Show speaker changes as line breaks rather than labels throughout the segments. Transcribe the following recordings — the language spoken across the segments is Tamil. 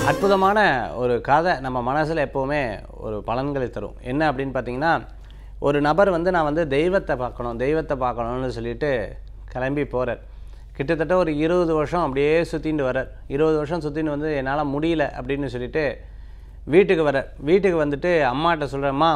அற்புதமான ஒரு கதை நம்ம மனசில் எப்போவுமே ஒரு பலன்களை தரும் என்ன அப்படின்னு பார்த்தீங்கன்னா ஒரு நபர் வந்து நான் வந்து தெய்வத்தை பார்க்கணும் தெய்வத்தை பார்க்கணும்னு சொல்லிட்டு கிளம்பி போகிறார் கிட்டத்தட்ட ஒரு இருபது வருஷம் அப்படியே சுற்றிட்டு வரார் இருபது வருஷம் சுற்றின்னு வந்து என்னால் முடியல அப்படின்னு சொல்லிட்டு வீட்டுக்கு வரார் வீட்டுக்கு வந்துட்டு அம்மாட்ட சொல்கிறேம்மா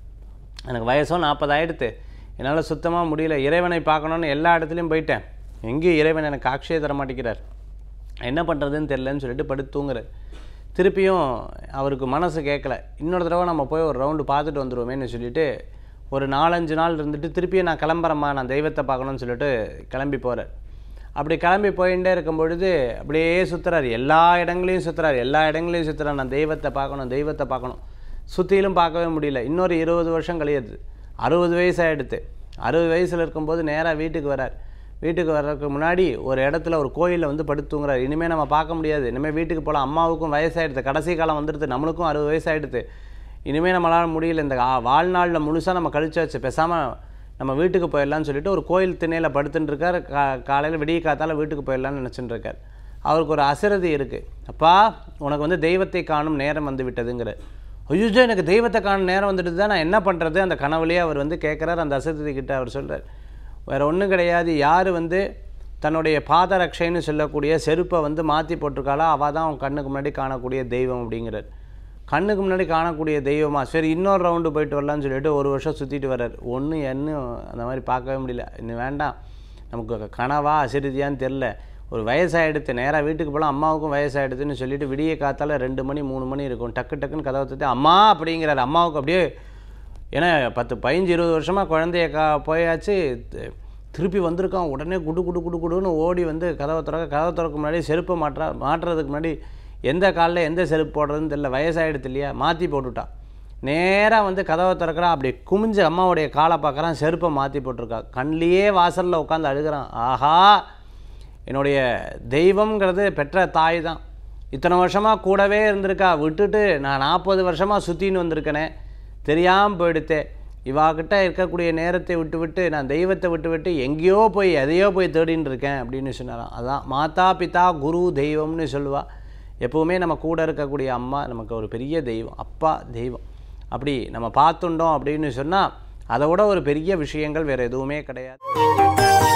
எனக்கு வயசும் நாற்பது ஆயிடுத்து என்னால் சுத்தமாக முடியல இறைவனை பார்க்கணுன்னு எல்லா இடத்துலையும் போயிட்டேன் எங்கேயும் இறைவன் எனக்கு காட்சியே தர மாட்டேங்கிறார் என்ன பண்ணுறதுன்னு தெரிலன்னு சொல்லிட்டு படுத்து தூங்குறார் திருப்பியும் அவருக்கு மனசு கேட்கல இன்னொரு தடவை நம்ம போய் ஒரு ரவுண்டு பார்த்துட்டு வந்துடுவோமேன்னு சொல்லிட்டு ஒரு நாலஞ்சு நாள் இருந்துட்டு திருப்பியும் நான் கிளம்புறேம்மா நான் தெய்வத்தை பார்க்கணும்னு சொல்லிட்டு கிளம்பி போகிறார் அப்படி கிளம்பி போயிட்டே இருக்கும் பொழுது அப்படியே சுற்றுறாரு எல்லா இடங்களையும் சுற்றுறாரு எல்லா இடங்களையும் சுற்றுறாரு நான் தெய்வத்தை பார்க்கணும் தெய்வத்தை பார்க்கணும் சுற்றிலும் பார்க்கவே முடியல இன்னொரு இருபது வருஷம் கழியுது அறுபது வயசு ஆகிடுது அறுபது வயசில் இருக்கும்போது நேராக வீட்டுக்கு வரார் வீட்டுக்கு வர்றதுக்கு முன்னாடி ஒரு இடத்துல ஒரு கோயிலில் வந்து படுத்து தூங்குறாரு இனிமேல் நம்ம பார்க்க முடியாது இனிமேல் வீட்டுக்கு போகலாம் அம்மாவுக்கும் வயசாகிடுது கடைசி காலம் வந்துடுது நம்மளுக்கும் அறுபது வயசாகிடுது இனிமேல் நம்மளால் முடியல இந்த ஆ- வாழ்நாளில் முழுசாக நம்ம கழிச்சாச்சு பேசாமல் நம்ம வீட்டுக்கு போயிடலாம்னு சொல்லிட்டு ஒரு கோயில் திண்ணையில் படுத்துட்டு இருக்கார் கா காலையில் விடிய காத்தால வீட்டுக்கு போயிடலாம்னு நினச்சிட்டு இருக்கார் அவருக்கு ஒரு அசரதி இருக்குது அப்பா உனக்கு வந்து தெய்வத்தை காணும் நேரம் வந்து விட்டதுங்கிற ஐயோ எனக்கு தெய்வத்தை காணும் நேரம் வந்துட்டு தான் நான் என்ன பண்ணுறது அந்த கனவுலேயே அவர் வந்து கேட்குறாரு அந்த அசரதி கிட்ட அவர் சொல்கிறார் வேறு ஒன்றும் கிடையாது யார் வந்து தன்னுடைய பாதரட்சைன்னு சொல்லக்கூடிய செருப்பை வந்து மாற்றி போட்டிருக்காளோ அவள் தான் அவன் கண்ணுக்கு முன்னாடி காணக்கூடிய தெய்வம் அப்படிங்கிறார் கண்ணுக்கு முன்னாடி காணக்கூடிய தெய்வமா சரி இன்னொரு ரவுண்டு போயிட்டு வரலாம்னு சொல்லிட்டு ஒரு வருஷம் சுற்றிட்டு வர்றார் ஒன்றும் இன்னும் அந்த மாதிரி பார்க்கவே முடியல இன்னும் வேண்டாம் நமக்கு கனவா அசிறுதியான்னு தெரில ஒரு வயசாகிடுத்து நேராக வீட்டுக்கு போகலாம் அம்மாவுக்கும் வயசாகிடுதுன்னு சொல்லிட்டு விடிய காத்தால ரெண்டு மணி மூணு மணி இருக்கும் டக்கு டக்குன்னு கதவை தட்டி அம்மா அப்படிங்கிறார் அம்மாவுக்கு அப்படியே ஏன்னா பத்து பதினஞ்சு இருபது வருஷமாக குழந்தைய கா போயாச்சு தி- திருப்பி வந்திருக்கான் உடனே குடு குடு குடு குடுன்னு ஓடி வந்து கதவை திறக்க கதவை திறக்க முன்னாடி செருப்பை மாற்றா மாட்டுறதுக்கு முன்னாடி எந்த காலில் எந்த செருப்பு போடுறதுன்னு தெரியல வயசாகிடுது இல்லையா மாற்றி போட்டுட்டான் நேராக வந்து கதவை திறக்கிறான் அப்படி குமிஞ்சு அம்மாவுடைய காலை பார்க்குறான் செருப்பை மாற்றி போட்டிருக்கா கண்லேயே வாசலில் உட்காந்து அழுகிறான் ஆஹா என்னுடைய தெய்வம்ங்கிறது பெற்ற தாய் தான் இத்தனை வருஷமாக கூடவே இருந்திருக்கா விட்டுட்டு நான் நாற்பது வருஷமாக சுற்றின்னு வந்திருக்கனே தெரியாமல் போயிடுத்தே இவாகிட்ட இருக்கக்கூடிய நேரத்தை விட்டு விட்டு நான் தெய்வத்தை விட்டு விட்டு எங்கேயோ போய் எதையோ போய் தேடின்னு இருக்கேன் அப்படின்னு சொன்னாராம் அதான் மாதா பிதா குரு தெய்வம்னு சொல்லுவா எப்போவுமே நம்ம கூட இருக்கக்கூடிய அம்மா நமக்கு ஒரு பெரிய தெய்வம் அப்பா தெய்வம் அப்படி நம்ம பார்த்துட்டோம் அப்படின்னு சொன்னால் அதை விட ஒரு பெரிய விஷயங்கள் வேறு எதுவுமே கிடையாது